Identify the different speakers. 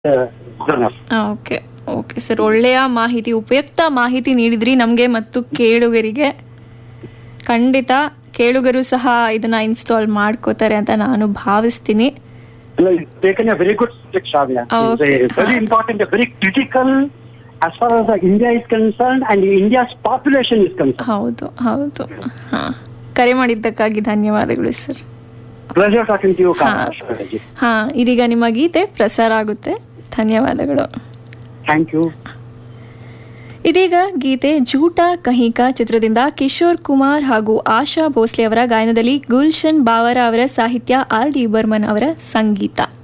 Speaker 1: Okay okay sir ಒಳ್ಳೆಯ ಮಾಹಿತಿ ಉಪಯುಕ್ತ ಮಾಹಿತಿ ನೀಡಿದ್ರಿ ನಮಗೆ ಮತ್ತು ಕೇಳುಗರಿಗೆ ಖಂಡಿತ ಕೇಳುಗರು ಸಹ ಇದನ್ನ ಇನ್ಸ್ಟಾಲ್ ಮಾಡ್ಕೋತಾರೆ ಅಂತ ನಾನು ಭಾವಿಸ್ತೀನಿ
Speaker 2: taken a very good subject, Shavya.
Speaker 1: Okay.
Speaker 2: It's a very important, a very critical as far as uh, India is concerned and India's population is concerned.
Speaker 1: ಹೌದು ಹೌದು ಹಾ ಕರೆ ಮಾಡಿದ್ದಕ್ಕಾಗಿ ಧನ್ಯವಾದಗಳು sir
Speaker 2: Pleasure talking to you,
Speaker 1: ಹಾ.
Speaker 2: Kara.
Speaker 1: ಹಾ ಇದೀಗ ನಿಮ್ಮ ಗೀತೆ ಪ್ರಸಾರ ಆಗುತ್ತೆ ಧನ್ಯವಾದಗಳು
Speaker 2: Thank you.
Speaker 1: ಇದೀಗ ಗೀತೆ ಜೂಟ ಕಹಿಕಾ ಚಿತ್ರದಿಂದ ಕಿಶೋರ್ ಕುಮಾರ್ ಹಾಗೂ ಆಶಾ ಭೋಸ್ಲೆ ಅವರ ಗಾಯನದಲ್ಲಿ ಗುಲ್ಶನ್ ಬಾವರ ಅವರ ಸಾಹಿತ್ಯ ಆರ್ ಡಿ ಬರ್ಮನ್ ಅವರ ಸಂಗೀತ